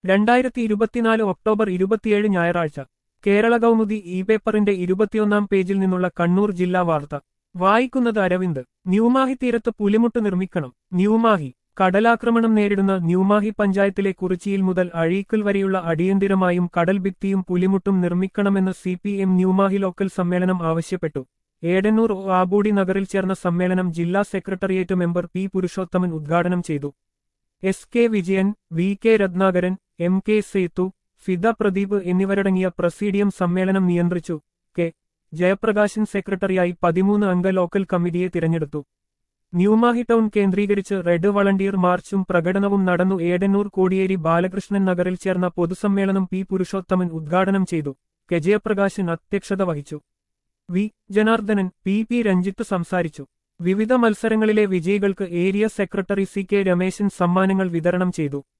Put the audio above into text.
രണ്ടായിരത്തി ഇരുപത്തിനാല് ഒക്ടോബർ ഇരുപത്തിയേഴ് ഞായറാഴ്ച കേരള കൗമുദി ഇ പേപ്പറിന്റെ ഇരുപത്തിയൊന്നാം പേജിൽ നിന്നുള്ള കണ്ണൂർ ജില്ലാ വാർത്ത വായിക്കുന്നത് അരവിന്ദ് ന്യൂമാഹി തീരത്ത് പുലിമുട്ട് നിർമ്മിക്കണം ന്യൂമാഹി കടലാക്രമണം നേരിടുന്ന ന്യൂമാഹി പഞ്ചായത്തിലെ കുറിച്ചിയിൽ മുതൽ അഴീക്കൽ വരെയുള്ള അടിയന്തിരമായും കടൽ ഭിത്തിയും പുലിമുട്ടും നിർമ്മിക്കണമെന്ന് C P M New Mahe local സമ്മേളനം ആവശ്യപ്പെട്ടു ഏടന്നൂർ ആബൂടി നഗറിൽ ചേർന്ന സമ്മേളനം ജില്ലാ സെക്രട്ടേറിയറ്റ് മെമ്പർ പി പുരുഷോത്തമൻ ഉദ്ഘാടനം ചെയ്തു S K Vijayan V K Rathnakaran M K Sethu Fida Pradeep എന്നിവരടങ്ങിയ പ്രസീഡിയം സമ്മേളനം നിയന്ത്രിച്ചു കെ ജയപ്രകാശൻ സെക്രട്ടറിയായി പതിമൂന്ന് അംഗ ലോക്കൽ കമ്മിറ്റിയെ തിരഞ്ഞെടുത്തു ന്യൂമാഹി ടൗൺ കേന്ദ്രീകരിച്ച് റെഡ് വളണ്ടിയർ മാർച്ചും പ്രകടനവും നടന്നു ഏടന്നൂർ കോടിയേരി ബാലകൃഷ്ണൻ നഗറിൽ ചേർന്ന പൊതുസമ്മേളനം പി പുരുഷോത്തമൻ ഉദ്ഘാടനം ചെയ്തു കെ ജയപ്രകാശൻ അധ്യക്ഷത വഹിച്ചു V Janardhanan P P Ranjith സംസാരിച്ചു വിവിധ മത്സരങ്ങളിലെ വിജയികൾക്ക് area secretary C K Rameshan സമ്മാനങ്ങൾ വിതരണം ചെയ്തു